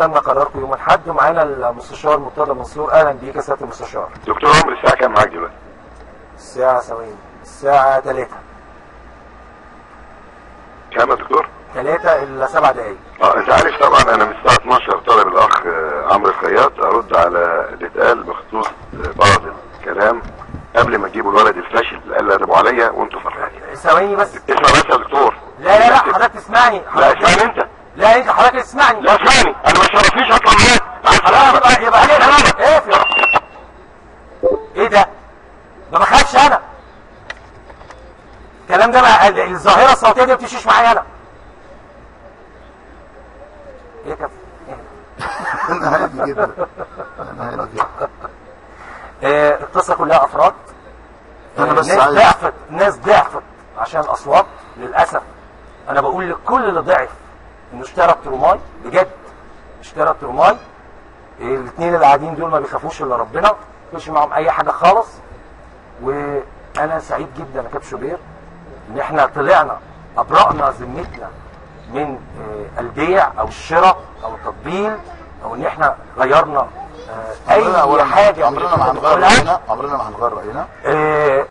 نستنى قراركم يوم الاحد ومعانا المستشار مرتضى منصور اهلا بيك يا سياده المستشار دكتور عمرو الساعة كام معاك دلوقتي؟ الساعه ثواني الساعه 3 كام يا دكتور؟ 3 الا 7 دقايق اه انت عارف طبعا انا من الساعة 12 طالب الاخ آه، عمرو الخياط ارد على اللي اتقال بخصوص آه، بعض الكلام قبل ما تجيبوا الولد الفاشل اللي قال ادبوا عليا وانتوا فرحانين ثواني بس اسمع بس يا دكتور لا لا لا حضرتك تسمعني لا حضرتك اسمعني انت لا انت حضرتك تسمعني لا اسمعني انا ما شرفنيش اطلع معاك مع خلاص السلامة. يبقى يبقى عليك اقفل ايه ده ما بخافش انا الكلام ده بقى الظاهره الصوتيه دي ما بتمشيش معايا انا ايه كف انا هادي جدا انا هادي جدا آه القصه كلها افراد انا آه، بس ناس عايز ضعفت ناس ضعفت عشان الاصوات للاسف انا بقول لكل اللي ضعف انه اشترى تروماي بجد اشترى تروماي الاثنين اللي قاعدين دول ما بيخافوش الا ربنا مش معاهم اي حاجه خالص وانا سعيد جدا يا كابتن شوبير ان احنا طلعنا ابرأنا ذمتنا من آه، البيع او الشراء او التطبيل او ان احنا غيرنا آه، عمرنا اي ولا حاجه من عمرنا ما اللي هنغير بنقولها. هنا عمرنا ما هنغير هنا آه،